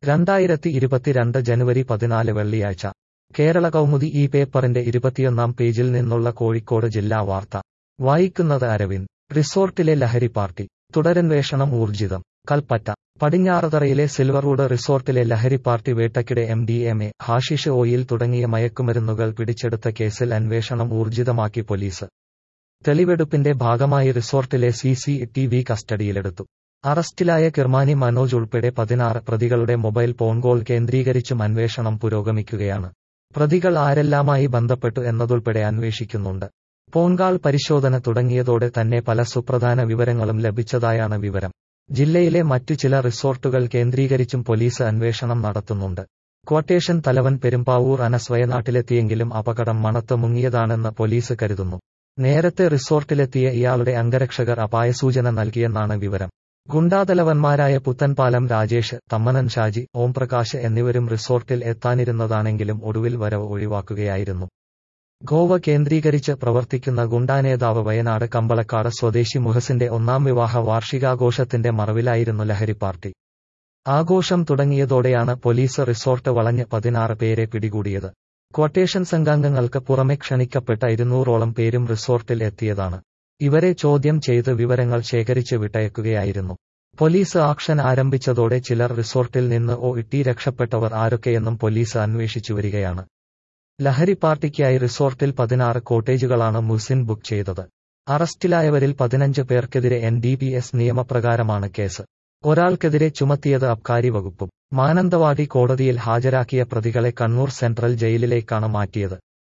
രണ്ടായിരത്തി ഇരുപത്തിരണ്ട് ജനുവരി പതിനാല് വെള്ളിയാഴ്ച കേരള കൗമുദി ഈ പേപ്പറിന്റെ ഇരുപത്തിയൊന്നാം പേജിൽ നിന്നുള്ള കോഴിക്കോട് ജില്ലാ വാർത്ത വായിക്കുന്നത് അരവിന്ദ് റിസോർട്ടിലെ ലഹരി പാർട്ടി തുടരന്വേഷണം ഊർജിതം കൽപ്പറ്റ പടിഞ്ഞാറതറയിലെ സിൽവർവുഡ് റിസോർട്ടിലെ ലഹരി പാർട്ടി വേട്ടയ്ക്കിടെ M D M A hashish oil തുടങ്ങിയ മയക്കുമരുന്നുകൾ പിടിച്ചെടുത്ത കേസിൽ അന്വേഷണം ഊർജിതമാക്കി പോലീസ് തെളിവെടുപ്പിന്റെ ഭാഗമായി റിസോർട്ടിലെ സി സി ടി വി കസ്റ്റഡിയിലെടുത്തു അറസ്റ്റിലായ കിർമാനി മനോജ് ഉൾപ്പെടെ പതിനാറ് പ്രതികളുടെ മൊബൈൽ ഫോൺ കോൾ കേന്ദ്രീകരിച്ചും അന്വേഷണം പുരോഗമിക്കുകയാണ് പ്രതികൾ ആരെല്ലാമായി ബന്ധപ്പെട്ടു എന്നതുൾപ്പെടെ അന്വേഷിക്കുന്നുണ്ട് ഫോൺകാൾ പരിശോധന തുടങ്ങിയതോടെ തന്നെ പല സുപ്രധാന വിവരങ്ങളും ലഭിച്ചതായാണ് വിവരം ജില്ലയിലെ മറ്റു ചില റിസോർട്ടുകൾ കേന്ദ്രീകരിച്ചും പോലീസ് അന്വേഷണം നടത്തുന്നുണ്ട് ക്വട്ടേഷൻ തലവൻ പെരുമ്പാവൂർ അനസ് വയനാട്ടിലെത്തിയെങ്കിലും അപകടം മണത്ത് മുങ്ങിയതാണെന്ന് പോലീസ് കരുതുന്നു നേരത്തെ റിസോർട്ടിലെത്തിയ ഇയാളുടെ അംഗരക്ഷകർ അപായസൂചന നൽകിയെന്നാണ് വിവരം ഗുണ്ടാതലവന്മാരായ പുത്തൻപാലം രാജേഷ് തമ്മനൻ ഷാജി ഓംപ്രകാശ് എന്നിവരും റിസോർട്ടിൽ എത്താനിരുന്നതാണെങ്കിലും ഒടുവിൽ വരവ് ഒഴിവാക്കുകയായിരുന്നു ഗോവ കേന്ദ്രീകരിച്ച് പ്രവർത്തിക്കുന്ന ഗുണ്ടാനേതാവ് വയനാട് കമ്പളക്കാട് സ്വദേശി മുഹസിന്റെ ഒന്നാം വിവാഹ വാർഷികാഘോഷത്തിന്റെ മറവിലായിരുന്നു ലഹരി പാർട്ടി ആഘോഷം തുടങ്ങിയതോടെയാണ് പോലീസ് റിസോർട്ട് വളഞ്ഞ് പതിനാറ് പേരെ പിടികൂടിയത് ക്വട്ടേഷൻ സംഘാംഗങ്ങൾക്ക് പുറമെ ക്ഷണിക്കപ്പെട്ട ഇരുന്നൂറോളം പേരും റിസോർട്ടിൽ എത്തിയതാണ് ഇവരെ ചോദ്യം ചെയ്ത് വിവരങ്ങൾ ശേഖരിച്ച് വിട്ടയക്കുകയായിരുന്നു പോലീസ് ആക്ഷൻ ആരംഭിച്ചതോടെ ചിലർ റിസോർട്ടിൽ നിന്ന് ഓ ഇട്ടി രക്ഷപ്പെട്ടവർ ആരൊക്കെയെന്നും പോലീസ് അന്വേഷിച്ചു വരികയാണ് ലഹരി പാർട്ടിക്കായി റിസോർട്ടിൽ പതിനാറ് കോട്ടേജുകളാണ് മുസിൻ ബുക്ക് ചെയ്തത് അറസ്റ്റിലായവരിൽ പതിനഞ്ച് പേർക്കെതിരെ എൻ ഡി പി എസ് നിയമപ്രകാരമാണ് കേസ് ഒരാൾക്കെതിരെ ചുമത്തിയത് അബ്കാരി വകുപ്പും മാനന്തവാടി കോടതിയിൽ ഹാജരാക്കിയ പ്രതികളെ കണ്ണൂർ സെൻട്രൽ ജയിലിലേക്കാണ് മാറ്റിയത്